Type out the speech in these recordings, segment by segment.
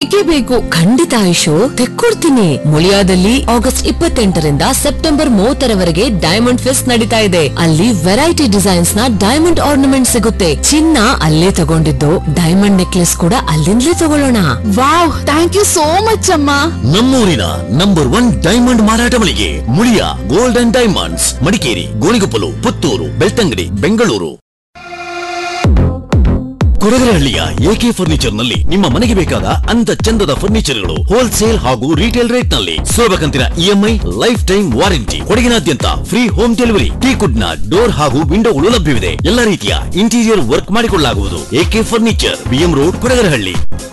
ಬೇಕೇ ಬೇಕು ಖಂಡಿತ ಆಯುಷು ತೆಕ್ಕೊಡ್ತೀನಿ ಮುಳಿಯಾದಲ್ಲಿ ಆಗಸ್ಟ್ ಇಪ್ಪತ್ತೆಂಟರಿಂದ ಸೆಪ್ಟೆಂಬರ್ ಮೂವತ್ತರವರೆಗೆ ಡೈಮಂಡ್ ಫೆಸ್ಟ್ ನಡೀತಾ ಇದೆ ಅಲ್ಲಿ ವೆರೈಟಿ ಡಿಸೈನ್ಸ್ ನ ಡೈಮಂಡ್ ಆರ್ನಮೆಂಟ್ ಸಿಗುತ್ತೆ ಚಿನ್ನ ಅಲ್ಲೇ ತಗೊಂಡಿದ್ದು ಡೈಮಂಡ್ ನೆಕ್ಲೆಸ್ ಕೂಡ ಅಲ್ಲಿಂದಲೇ ತಗೊಳ್ಳೋಣ wow thank you so much ಅಮ್ಮ ನಮ್ಮೂರಿನ ನಂಬರ್ ಒನ್ ಡೈಮಂಡ್ ಮಾರಾಟ ಮಳಿಗೆ Muliya gold and diamonds Madikeri Gonikoppal Puttur Belthangady Bengaluru ಕೊರಗರಹಳ್ಳಿಯ ಎಕೆ ಫರ್ನಿಚರ್ ನಲ್ಲಿ ನಿಮ್ಮ ಮನೆಗೆ ಬೇಕಾದ ಅಂದ ಚಂದದ ಫರ್ನಿಚರ್ಗಳು ಹೋಲ್ಸೇಲ್ ಹಾಗೂ ರಿಟೇಲ್ ರೇಟ್ ನಲ್ಲಿ ಸುಲಭ ಕಂತಿನ ಇಎಂಐ ಲೈಫ್ ಟೈಮ್ ವಾರಂಟಿ ಕೊಡಗಿನಾದ್ಯಂತ ಫ್ರೀ ಹೋಮ್ ಡೆಲಿವರಿ ಟೀಕುಡ್ ನ ಡೋರ್ ಹಾಗೂ ವಿಂಡೋಗಳು ಲಭ್ಯವಿದೆ ಎಲ್ಲ ರೀತಿಯ ಇಂಟೀರಿಯರ್ ವರ್ಕ್ ಮಾಡಿಕೊಳ್ಳಲಾಗುವುದು AK furniture BM road Kodagarahalli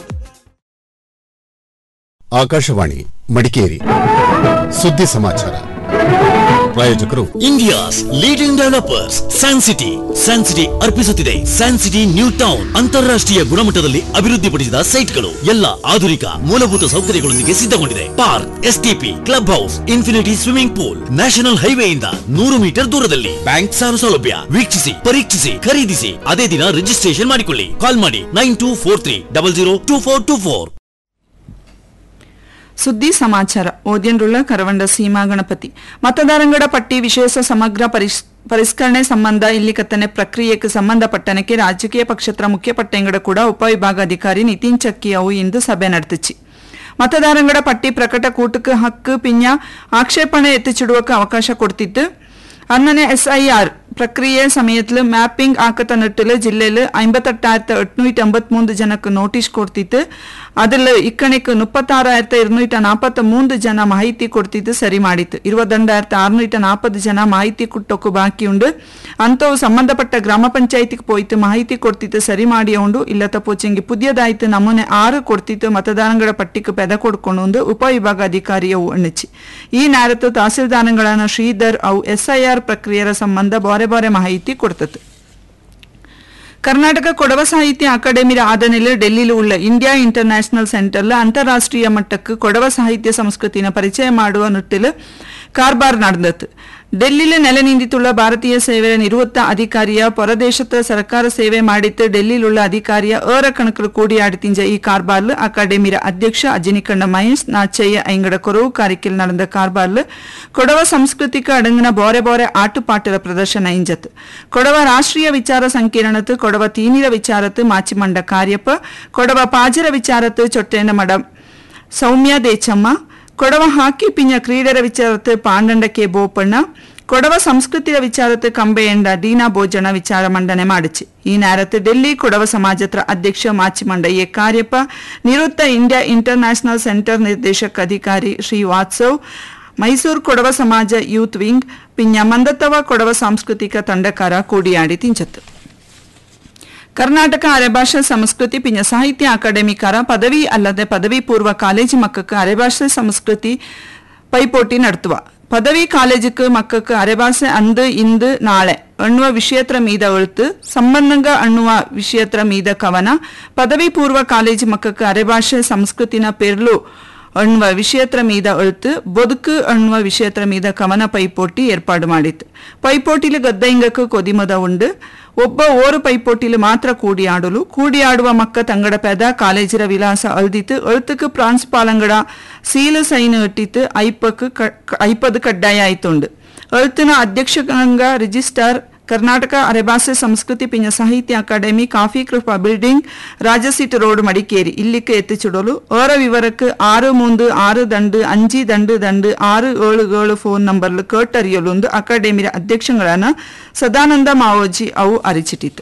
Akashvani Madikeri ಸುದ್ದಿ ಸಮಾಚಾರ ಪ್ರಾಯೋಜಕರು India's leading developers San City San City ಅರ್ಪಿಸುತ್ತಿದೆ ಸ್ಯಾನ್ ಸಿಟಿ ನ್ಯೂ ಟೌನ್ ಅಂತಾರಾಷ್ಟ್ರೀಯ ಗುಣಮಟ್ಟದಲ್ಲಿ ಅಭಿವೃದ್ಧಿಪಡಿಸಿದ ಸೈಟ್ಗಳು ಎಲ್ಲ ಆಧುನಿಕ ಮೂಲಭೂತ ಸೌಕರ್ಯಗಳೊಂದಿಗೆ ಸಿದ್ಧಗೊಂಡಿದೆ park STP club house infinity swimming pool national ಹೈವೇಯಿಂದ ನೂರು ಮೀಟರ್ ದೂರದಲ್ಲಿ ಬ್ಯಾಂಕ್ ಸಾಲ ಸೌಲಭ್ಯ ವೀಕ್ಷಿಸಿ ಪರೀಕ್ಷಿಸಿ ಖರೀದಿಸಿ ಅದೇ ದಿನ ರಿಜಿಸ್ಟ್ರೇಷನ್ ಮಾಡಿಕೊಳ್ಳಿ ಕಾಲ್ ಮಾಡಿ nine two four three double zero two four two four ಸುದ್ದಿ ಸಮಾಚಾರ ಓದ್ಯನ್ರುಳ್ಳ ಕರವಂಡ ಸೀಮಾ ಗಣಪತಿ ಮತದಾರಂಗಡ ಪಟ್ಟಿ ವಿಶೇಷ ಸಮಗ್ರ ಪರಿಶ್ ಪರಿಷ್ಕರಣೆ ಸಂಬಂಧ ಇಲ್ಲಿ ಕತ್ತನೆ ಪ್ರಕ್ರಿಯೆಗೆ ಸಂಬಂಧಪಟ್ಟನಕ್ಕೆ ರಾಜಕೀಯ ಪಕ್ಷತ್ರ ಮುಖ್ಯ ಪಟ್ಟೆಂಗಡ ಕೂಡ ಉಪವಿಭಾಗಾಧಿಕಾರಿ ನಿತಿನ್ ಚಕ್ಕಿ ಅವು ಇಂದು ಸಭೆ ನಡೆತಿಚ್ಚಿ ಮತದಾರಂಗಡ ಪಟ್ಟಿ ಪ್ರಕಟ ಕೂಟಕ್ಕೆ ಹಕ್ಕು ಪಿಂಜ ಆಕ್ಷೇಪಣೆ ಎತ್ತಿಚಿಡುವಕ್ಕೆ ಅವಕಾಶ ಕೊಡ್ತಿತ್ತು ಅನ್ನನೆ ಎಸ್ಐಆರ್ ಪ್ರಕ್ರಿಯೆ ಸಮಯத்தில் மேப்பிங் ஆக்கத்த நட்டில் ஜில்லையில் ஐம்பத்தெட்டாயிரத்து எட்நூற்றி ஐம்பத்தி மூன்று ஜனக்கு நோட்டீஸ் ಕೊಡ್ತಿತ್ತು அதில் ಇಕ್ಕಣಿக்கு ಮುಪ್ಪತ್ತಾರಾಯಿರತ್ತು ഇരുന്നൂറ്റി ನಾಲ್ಪತ್ತ ಮೂರು ಜನ ಮಾಹಿತಿ ಕೊಡ್ತಿದ್ದು ಸರಿ ಮಾಡಿತ್ತು ഇരുപത്തിരണ്ടായിരത്തി അറുന്നൂറ്റി നാൽപ്പത് ಜನ ಮಾಹಿತಿ ಕೊಟ್ಟೋಕು ಬಾಕಿ ಉಂಡು ಅಂಥವು ಸಂಬಂಧಪಟ್ಟ ಗ್ರಾಮ ಪಂಚಾಯತಿಗೆ പോയിട്ട് ಮಾಹಿತಿ ಕೊಡ್ತಿತ್ತು ಸರಿ ಮಾಡಿ ಉಂಡು ಇಲ್ಲತ್ತ ಪೋಚಂಗಿ ಪುದಿಯದಾಯ್ತು ನಮೂನೆ ಆರು ಕೊಡ್ತಿತ್ತು ಮತದಾನಗಳ ಪಟ್ಟಿಗೆ ಪೆದ ಕೊಡ್ಕೊಂಡು ಉಂಡು ಉಪವಿಭಾಗಾಧಿಕಾರಿಯವು ಎಣ್ಣಿಚಿ ಈ ನೇರತ್ತು ತಹಸೀಲ್ದಾರಗಳನ್ನ ಶ್ರೀಧರ್ ಅವು ಎಸ್ಐಆರ್ ಪ್ರಕ್ರಿಯೆಯ ಸಂಬಂಧ ಬಾರೆ ಬಾರೆ ಮಾಹಿತಿ ಕೊಡ್ತತ್ತು ಕರ್ನಾಟಕ ಕೊಡವ ಸಾಹಿತ್ಯ ಅಕಾಡೆಮಿಯ ಆದನೆಲೆ ಡೆಲ್ಲಿಲಿ ಉಳ್ಳ ಇಂಡಿಯಾ ಇಂಟರ್ನ್ಯಾಷನಲ್ ಸೆಂಟರ್ಲ ಅಂತಾರಾಷ್ಟ್ರೀಯ ಮಟ್ಟಕ್ಕೆ ಕೊಡವ ಸಾಹಿತ್ಯ ಸಂಸ್ಕೃತಿನ ಪರಿಚಯ ಮಾಡುವ ನಿಟ್ಟಿಲು ಕಾರ್ಬಾರ್ ನಡೆದತ್ತು ಡೆಲ್ಲಿಲಿ ನೆಲೆ ನಿಂದಿತುಳ್ಳ ಭಾರತೀಯ ಸೇವೆಯ ನಿವೃತ್ತ ಅಧಿಕಾರಿಯ ಪರದೇಶದ ಸರ್ಕಾರ ಸೇವೆ ಮಾಡಿತ್ತು ಡೆಲ್ಲಿಲುಳ್ಳ ಅಧಿಕಾರಿಯ ಏರ ಕಣಕಲು ಕೂಡಿಯಾಡಿತಿಂಜ ಈ ಕಾರ್ಬಾರ್ಲು ಅಕಾಡೆಮಿಯ ಅಧ್ಯಕ್ಷ ಅಜಿನಿಕಣ್ಣ ಮಹೇಶ್ ನಾಚಯ್ಯ ಐಂಗಡ ಕೊರವು ಕಾರಿಕೆಲ್ ನಡೆದ ಕಾರ್ಬಾರ್ಲು ಕೊಡವ ಸಾಂಸ್ಕೃತಿಕ ಅಡಂಗಿನ ಬೋರೆ ಬೋರೆ ಆಟುಪಾಟರ ಪ್ರದರ್ಶನ ಇಂಜತ್ ಕೊಡವ ರಾಷ್ಟ್ರೀಯ ವಿಚಾರ ಸಂಕಿರಣತ್ತು ಕೊಡವ ತೀನಿರ ವಿಚಾರತ್ತು ಮಾಚಿಮಂಡ ಕಾರ್ಯಪ್ಪ ಕೊಡವ ಪಾಜರ ವಿಚಾರತ್ತು ಚೊಟ್ಟೇನ ಮಡ ಸೌಮ್ಯ ದೇಚಮ್ಮ ಕೊಡವ ಹಾಕಿ ಪಿಂಜ ಕ್ರೀಡೆರ ವಿಚಾರತ್ತು ಪಾಂಡಂಡ ಕೆ ಬೋಪಣ್ಣ ಕೊಡವ ಸಂಸ್ಕೃತಿಯ ವಿಚಾರತ್ತು ಕಂಬೆಯಂಡ ಡೀನಾ ಭೋಜನ ವಿಚಾರ ಮಂಡನೆ ಮಾಡಿச்சு ಈ ನೇರತ್ತು ಡೆಲ್ಲಿ ಕೊಡವ ಸಮಾಜತ್ರ ಅಧ್ಯಕ್ಷ ಮಾಚಿಮಂಡ ಎ ಕಾರ್ಯಪ್ಪ ನಿವೃತ್ತ ಇಂಡಿಯಾ ಇಂಟರ್ನ್ಯಾಷನಲ್ ಸೆಂಟರ್ ನಿರ್ದೇಶಕ ಅಧಿಕಾರಿ ಶ್ರೀ ವಾತ್ಸವ್ ಮೈಸೂರು ಕೊಡವ ಸಮಾಜ ಯೂತ್ ವಿಂಗ್ ಪಿಂಜ ಮಂದತ್ತವ ಕೊಡವ ಸಾಂಸ್ಕೃತಿಕ ತಂಡಕಾರ ಕೂಡಿಯಾಡಿ ತಿಂಚತ್ತು ಕರ್ನಾಟಕ ಅರೆಭಾಷಾ ಸಂಸ್ಕೃತಿ ಪಿಂಜ ಸಾಹಿತ್ಯ ಅಕಾಡೆಮಿಕಾರ ಪದವಿ ಅಲ್ಲದೆ ಪದವಿ ಪೂರ್ವ ಕಾಲೇಜು ಮಕ್ಕಕ್ಕೆ ಅರೆಭಾಷೆ ಸಂಸ್ಕೃತಿ ಪೈಪೋಟಿ ನಡೆത്തുವ ಪದವಿ ಕಾಲೇಜುக்கு ಮಕ್ಕಕ್ಕೆ ಅರೆಭಾಷೆ ಅಂದು ಇಂದು ನಾಳೆ ಅನ್ನುವ ವಿಷಯತ್ರ ಮೀದ ಎಳುತ್ತು ಸಂಬಂಧಂಗ ಅನ್ನುವ ವಿಷಯತ್ರ ಮೀದ ಕವನ ಪದವಿ ಪೂರ್ವ ಕಾಲೇಜು ಮಕ್ಕಕ್ಕೆ ಅರೆಭಾಷೆ ಸಂಸ್ಕೃತಿನ ಪೆರ್ಲು ಅನ್ನುವ ವಿಷಯತ್ರ ಮೀದ ಎಳುತ್ತು ಬದುಕು ಅನ್ನುವ ವಿಷಯತ್ರ ಮೀದ ಕವನ ಪೈಪೋಟಿ ಏರ್ಪಾಡು ಮಾಡಿತ್ತು ಪೈಪೋಟಿಲು ಗದ್ದೈಂಗಕ್ಕೆ ಕೊದಿಮದ ಉಂಡು ಒಬ್ಬ ಓರು ಪೈಪೋಟಿಲು ಮಾತ್ರ ಕೂಡಿಯಾಡಲು ಕೂಡಿಯಾಡುವ ಮಕ್ಕ ತಂಗಡ ಪೆದ ಕಾಲೇಜಿರ ವಿಲಾಸ ಅಳ್ದಿತ್ತು ಎಳುತ್ತಕ್ಕೆ ಪ್ರಾಂಶುಪಾಲಂಗಡ ಸೀಲು ಸೈನು ಇಟ್ಟಿತ್ತು ಐಪಕ್ಕೆ ಐಪದು ಕಡ್ಡಾಯ ಆಯ್ತುಂಡು ಎಳುತ್ತಿನ ಅಧ್ಯಕ್ಷಂಗ ರಿಜಿಸ್ಟ್ರಾರ್ ಕರ್ನಾಟಕ ಅರೆಭಾಷೆ ಸಂಸ್ಕೃತಿ ಪಿಂಜ ಸಾಹಿತ್ಯ academy coffee Krupa building Rajaseat road Madikeri ಇಲ್ಲಿಕ್ಕೆ ಎತ್ತಿಚಿಡಲು ಓರ ವಿವರಕ್ಕೆ ಆರು ಮೂಂದು ಆರು ದಂಡು ಅಂಜಿ ದಂಡು ದಂಡು ಆರು ಏಳು ಏಳು ಫೋನ್ ನಂಬರ್ಲು ಕೇಟರಿಯಲೊಂದು ಅಕಾಡೆಮಿಯ ಅಧ್ಯಕ್ಷಗಳನ್ನ ಸದಾನಂದ ಮಾವೋಜಿ ಅವು ಅರಿಚಿಟ್ಟಿತು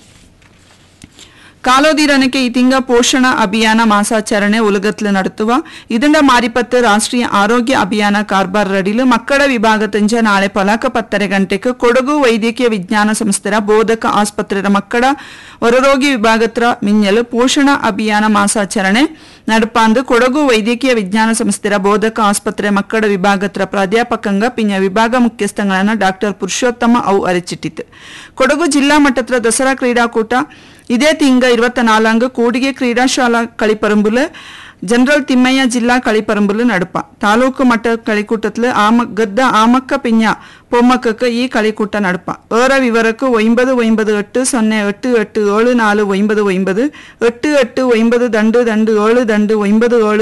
ಕಾಲೋದಿರನಕ್ಕೆ ಈ ತಿಂಗ ಪೋಷಣ ಅಭಿಯಾನ ಮಾಸಾಚರಣೆ ಉಲಗತ್ಲು ನಡೆಸುವ ಇದಂಡ ಮಾರಿಪತ್ತು ರಾಷ್ಟ್ರೀಯ ಆರೋಗ್ಯ ಅಭಿಯಾನ ಕಾರ್ಬಾರ್ ರಡಿಲು ಮಕ್ಕಳ ವಿಭಾಗ ತಂಜ ನಾಳೆ ಪಲಕ ಪತ್ತರೆ ಗಂಟೆಗೆ ಕೊಡಗು ವೈದ್ಯಕೀಯ ವಿಜ್ಞಾನ ಸಂಸ್ಥೆರ ಬೋಧಕ ಆಸ್ಪತ್ರೆಯ ಮಕ್ಕಳ ಹೊರರೋಗಿ ವಿಭಾಗತ್ರ ಮಿಂಜಲು ಪೋಷಣ ಅಭಿಯಾನ ಮಾಸಾಚರಣೆ ನಡಪಾಂದು ಕೊಡಗು ವೈದ್ಯಕೀಯ ವಿಜ್ಞಾನ ಸಂಸ್ಥೆರ ಬೋಧಕ ಆಸ್ಪತ್ರೆ ಮಕ್ಕಳ ವಿಭಾಗತ್ರ ಪ್ರಾಧ್ಯಾಪಕಂಗ ಪಿಂಜ ವಿಭಾಗ ಮುಖ್ಯಸ್ಥಗಳನ್ನ ಡಾಕ್ಟರ್ ಪುರುಷೋತ್ತಮ ಅವು ಅರಿಚಿಟ್ಟಿತು ಕೊಡಗು ಜಿಲ್ಲಾ ಮಟ್ಟದ ದಸರಾ ಕ್ರೀಡಾಕೂಟ ಇದೇ ತಿಂಗ ಇರುವತ್ತ ನಾಲ್ಕು ಕೂಡಿಗೆ ಕ್ರೀಡಾಶಾಲಾ ಕಳಿಪರಂಬುಲು ಜನರಲ್ ತಿಮ್ಮಯ್ಯ ಜಿಲ್ಲಾ ಕಳಿಪರಂಬುಲು ನಡುಪ ತಾಲೂಕು ಮಟ್ಟ ಕಳಿಕೂಟತ್ಲು ಆಮ ಗದ್ದ ಆಮಕ್ಕ ಪಿಂಜ பொம்மக்கு ಈ களிக்கூட்ட நடப்பா ஏற விவரக்கு ஒன்பது ஒன்பது எட்டு ಸೊನ್ನೆ எட்டு எட்டு ஏழு நாலு ஒன்பது ஒன்பது எட்டு எட்டு ஒன்பது தண்டு தண்டு ஏழு தண்டு ஒன்பது ஏழு